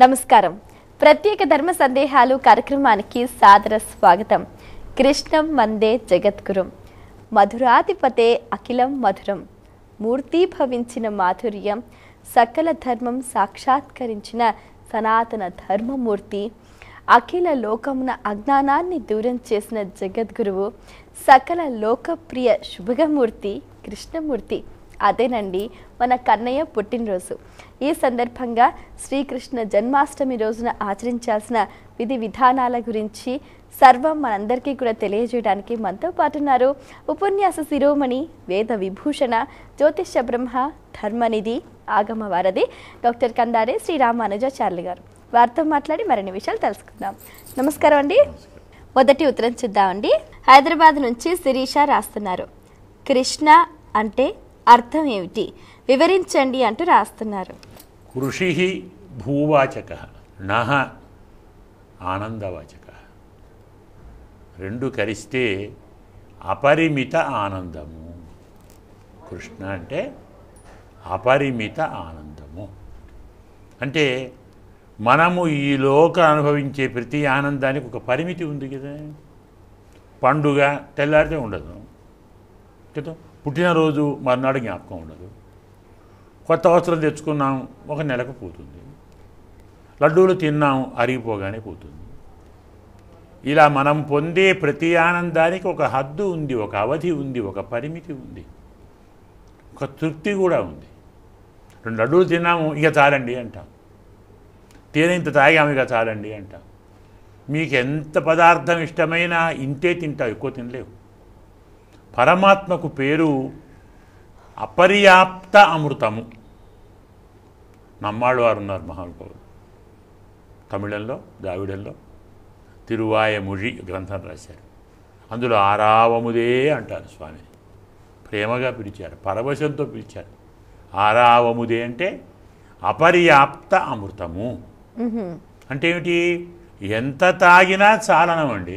నమస్కారం ప్రత్యేక ధర్మ సందేహాలు కార్యక్రమానికి సాదర స్వాగతం కృష్ణం వందే జగద్గురుం మధురాధిపతే అఖిలం మధురం మూర్తి భవించిన మాధుర్యం సకల ధర్మం సాక్షాత్కరించిన సనాతన ధర్మమూర్తి అఖిల లోకమున అజ్ఞానాన్ని దూరం చేసిన జగద్గురువు సకల లోకప్రియ శుభగమూర్తి కృష్ణమూర్తి అదేనండి మన కన్నయ్య పుట్టినరోజు ఈ సందర్భంగా శ్రీకృష్ణ జన్మాష్టమి రోజున ఆచరించాల్సిన విధి విధానాల గురించి సర్వం మనందరికీ కూడా తెలియజేయడానికి మనతో పాటున్నారు ఉపన్యాస శిరోమణి వేద విభూషణ జ్యోతిష బ్రహ్మ ధర్మనిధి ఆగమ వారధి డాక్టర్ కందారే శ్రీరామానుజాచార్యులు గారు వారితో మాట్లాడి మరిన్ని విషయాలు తెలుసుకుందాం నమస్కారం అండి మొదటి ఉత్తరం చూద్దామండి హైదరాబాద్ నుంచి శిరీష రాస్తున్నారు కృష్ణ అంటే అర్థం ఏమిటి వివరించండి అంటూ రాస్తున్నారు కృషి భూవాచక నహ ఆనందవాచక రెండు కలిస్తే అపరిమిత ఆనందము కృష్ణ అంటే అపరిమిత ఆనందము అంటే మనము ఈ లోక అనుభవించే ప్రతి ఆనందానికి ఒక పరిమితి ఉంది కదా పండుగ తెల్లారితే ఉండదు కదా పుట్టినరోజు మర్నాడు జ్ఞాపకం ఉండదు కొత్త వస్త్రం తెచ్చుకున్నాం ఒక నెలకు పోతుంది లడ్డూలు తిన్నాం అరిగిపోగానే పోతుంది ఇలా మనం పొందే ప్రతి ఆనందానికి ఒక హద్దు ఉంది ఒక అవధి ఉంది ఒక పరిమితి ఉంది ఒక తృప్తి కూడా ఉంది రెండు లడ్డూలు తిన్నాము ఇక చాలండి అంటాం తేనె ఇంత తాగాము ఇక చాలండి అంటాం మీకు ఎంత పదార్థం ఇష్టమైనా ఇంతే తింటావు ఎక్కువ తినలేవు పరమాత్మకు పేరు అపర్యాప్త అమృతము నమ్మాళ్ళు వారు ఉన్నారు మహానుభావులు తమిళంలో ద్రావిడంలో తిరువాయముഴి గ్రంథం రాశారు అందులో ఆరావముదే అంటారు స్వామిని ప్రేమగా పిలిచారు పరవశంతో పిలిచారు ఆరావముదే అంటే అపర్యాప్త అమృతము అంటే ఏమిటి ఎంత తాగినా చాలనమండి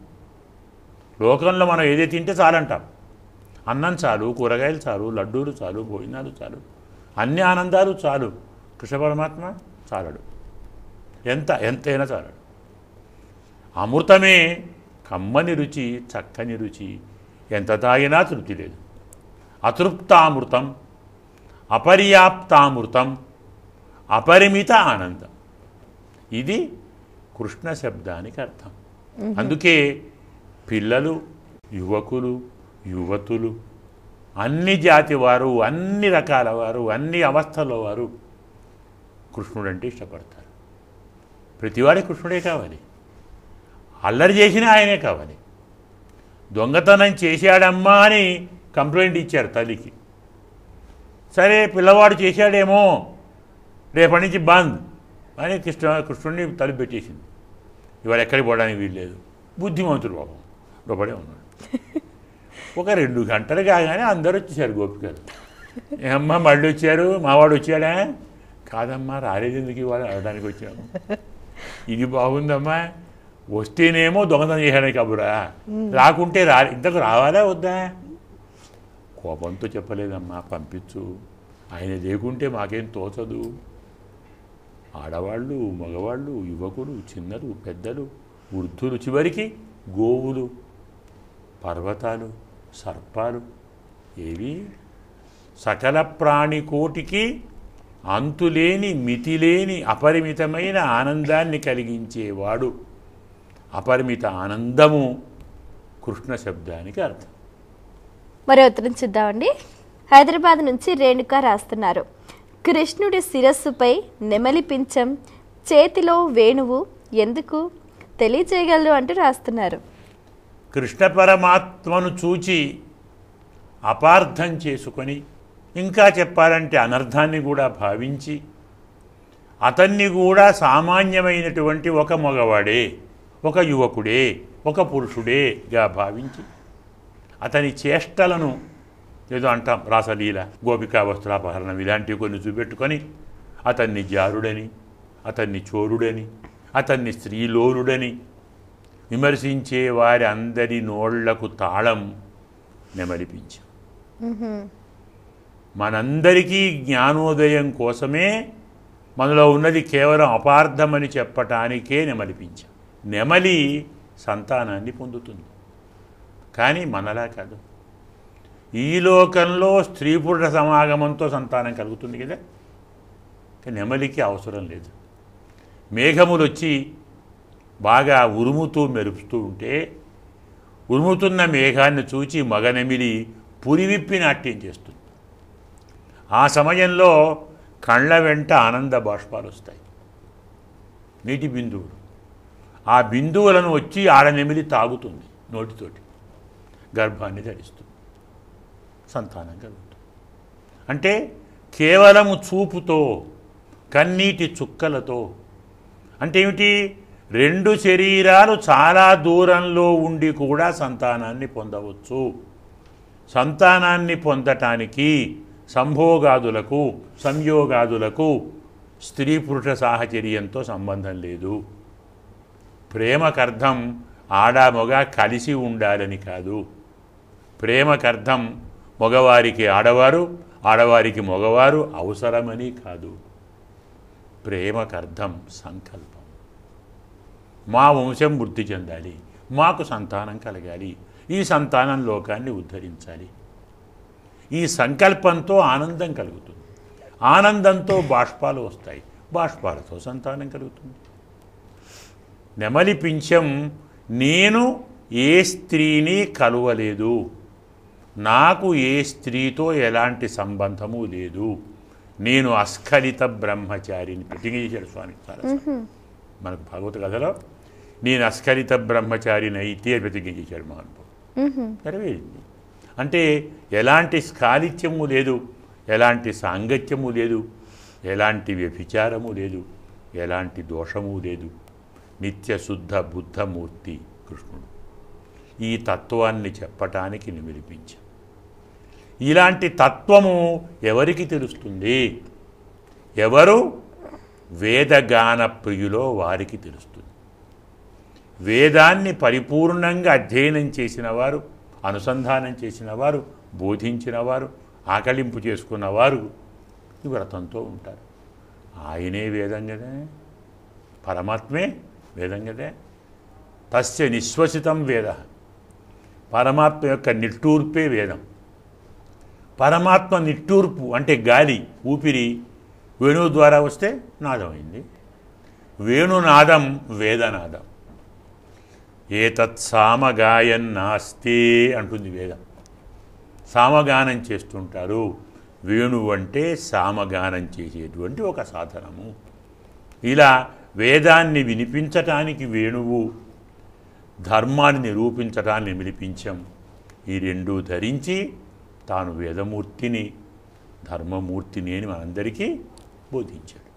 లోకంలో మనం ఏది తింటే చాలంటాం అన్నం చాలు కూరగాయలు చాలు లడ్డూలు చాలు భోజనాలు చాలు అన్ని ఆనందాలు చాలు కృష్ణ పరమాత్మ చాలడు ఎంత ఎంతైనా చాలడు అమృతమే కమ్మని రుచి చక్కని రుచి ఎంత తాగినా తృప్తి లేదు అతృప్తామృతం అపర్యాప్తామృతం అపరిమిత ఆనందం ఇది కృష్ణ శబ్దానికి అర్థం అందుకే పిల్లలు యువకులు యువతులు అన్ని జాతి వారు అన్ని రకాల వారు అన్ని అవస్థల వారు కృష్ణుడంటే ఇష్టపడతారు ప్రతివాడి కృష్ణుడే కావాలి అల్లరి చేసినా ఆయనే కావాలి దొంగతనం చేశాడమ్మా అని కంప్లైంట్ ఇచ్చారు తల్లికి సరే పిల్లవాడు చేశాడేమో రేపటి నుంచి బంద్ అని కృష్ణ కృష్ణుడిని తలుపు పెట్టేసింది ఇవాళ ఎక్కడికి పోవడానికి వీల్లేదు బుద్ధిమంతుడు పాపం లోపడే ఉన్నాడు ఒక రెండు గంటలు కాగానే అందరూ వచ్చేసారు గోపికలు ఏమ్మా మళ్ళీ వచ్చారు మావాడు వచ్చాడా కాదమ్మా రాలేదు ఎందుకు ఇవాళ అడగడానికి వచ్చాము ఇది బాగుందమ్మా వస్తేనేమో దొంగతనం చేశాడే కబురా రాకుంటే రా ఇంతకు రావాలా వద్దా కోపంతో చెప్పలేదమ్మా పంపించు ఆయన లేకుంటే మాకేం తోచదు ఆడవాళ్ళు మగవాళ్ళు యువకులు చిన్నలు పెద్దలు వృద్ధులు చివరికి గోవులు పర్వతాలు సర్పాలు ఏవి సకల ప్రాణికోటికి అంతులేని మితిలేని అపరిమితమైన ఆనందాన్ని కలిగించేవాడు అపరిమిత ఆనందము కృష్ణ శబ్దానికి అర్థం మరో ఉత్తరం చూద్దామండి హైదరాబాద్ నుంచి రేణుక రాస్తున్నారు కృష్ణుడి శిరస్సుపై నెమలి పించం చేతిలో వేణువు ఎందుకు తెలియచేయగలరు అంటూ రాస్తున్నారు కృష్ణ పరమాత్మను చూచి అపార్థం చేసుకొని ఇంకా చెప్పాలంటే అనర్థాన్ని కూడా భావించి అతన్ని కూడా సామాన్యమైనటువంటి ఒక మగవాడే ఒక యువకుడే ఒక పురుషుడేగా భావించి అతని చేష్టలను ఏదో అంటాం రాసలీల గోపికా వస్త్రాపహరణం ఇలాంటివి కొన్ని చూపెట్టుకొని అతన్ని జారుడని అతన్ని చోరుడని అతన్ని స్త్రీలోలుడని విమర్శించే వారి అందరి నోళ్లకు తాళం నెమలిపించాం మనందరికీ జ్ఞానోదయం కోసమే మనలో ఉన్నది కేవలం అపార్థమని చెప్పటానికే నెమలిపించాం నెమలి సంతానాన్ని పొందుతుంది కానీ మనలా కాదు ఈ లోకంలో స్త్రీ పురుష సమాగమంతో సంతానం కలుగుతుంది కదా కానీ నెమలికి అవసరం లేదు మేఘములు వచ్చి బాగా ఉరుముతూ మెరుపుతూ ఉంటే ఉరుముతున్న మేఘాన్ని చూచి మగనెమిలి పురివిప్పి నాట్యం చేస్తుంది ఆ సమయంలో కళ్ళ వెంట ఆనంద బాష్పాలు వస్తాయి నీటి బిందువులు ఆ బిందువులను వచ్చి ఆడనెమిలి తాగుతుంది నోటితోటి గర్భాన్ని ధరిస్తుంది సంతానం కలుగుతుంది అంటే కేవలము చూపుతో కన్నీటి చుక్కలతో అంటే ఏమిటి రెండు శరీరాలు చాలా దూరంలో ఉండి కూడా సంతానాన్ని పొందవచ్చు సంతానాన్ని పొందటానికి సంభోగాదులకు సంయోగాదులకు స్త్రీ పురుష సాహచర్యంతో సంబంధం లేదు ప్రేమకర్థం ఆడ మొగ కలిసి ఉండాలని కాదు ప్రేమకర్థం మగవారికి ఆడవారు ఆడవారికి మగవారు అవసరమని కాదు ప్రేమకర్థం సంకల్పం మా వంశం వృద్ధి చెందాలి మాకు సంతానం కలగాలి ఈ సంతానం లోకాన్ని ఉద్ధరించాలి ఈ సంకల్పంతో ఆనందం కలుగుతుంది ఆనందంతో బాష్పాలు వస్తాయి బాష్పాలతో సంతానం కలుగుతుంది నెమలి పింఛం నేను ఏ స్త్రీని కలువలేదు నాకు ఏ స్త్రీతో ఎలాంటి సంబంధము లేదు నేను అస్ఖలిత బ్రహ్మచారిని ప్రతిజ్ఞ చేశాడు స్వామి చాలా మనకు భాగవత కథలో నేను అస్ఖలిత బ్రహ్మచారిని అయితే ప్రతిజ్ఞ చేశాడు మహానుభావుడు నెరవేరింది అంటే ఎలాంటి స్ఖాళిత్యము లేదు ఎలాంటి సాంగత్యము లేదు ఎలాంటి వ్యభిచారము లేదు ఎలాంటి దోషము లేదు నిత్య శుద్ధ బుద్ధమూర్తి కృష్ణుడు ఈ తత్వాన్ని చెప్పటానికి నిమిలిపించాం ఇలాంటి తత్వము ఎవరికి తెలుస్తుంది ఎవరు వేదగాన ప్రియులో వారికి తెలుస్తుంది వేదాన్ని పరిపూర్ణంగా అధ్యయనం చేసిన వారు అనుసంధానం చేసిన వారు బోధించిన వారు ఆకలింపు చేసుకున్న వారు ఈ వ్రతంతో ఉంటారు ఆయనే వేదం కదా పరమాత్మే వేదం కదా తస్య నిశ్వసితం వేద పరమాత్మ యొక్క నిట్టూర్పే వేదం పరమాత్మ నిట్టూర్పు అంటే గాలి ఊపిరి వేణువు ద్వారా వస్తే నాదమైంది వేణునాదం వేదనాదం ఏతత్ సామగాయన్ నాస్తే అంటుంది వేదం సామగానం చేస్తుంటారు వేణువు అంటే సామగానం చేసేటువంటి ఒక సాధనము ఇలా వేదాన్ని వినిపించటానికి వేణువు ధర్మాన్ని నిరూపించటాన్ని వినిపించం ఈ రెండు ధరించి తాను వేదమూర్తిని ధర్మమూర్తిని అని మనందరికీ బోధించాడు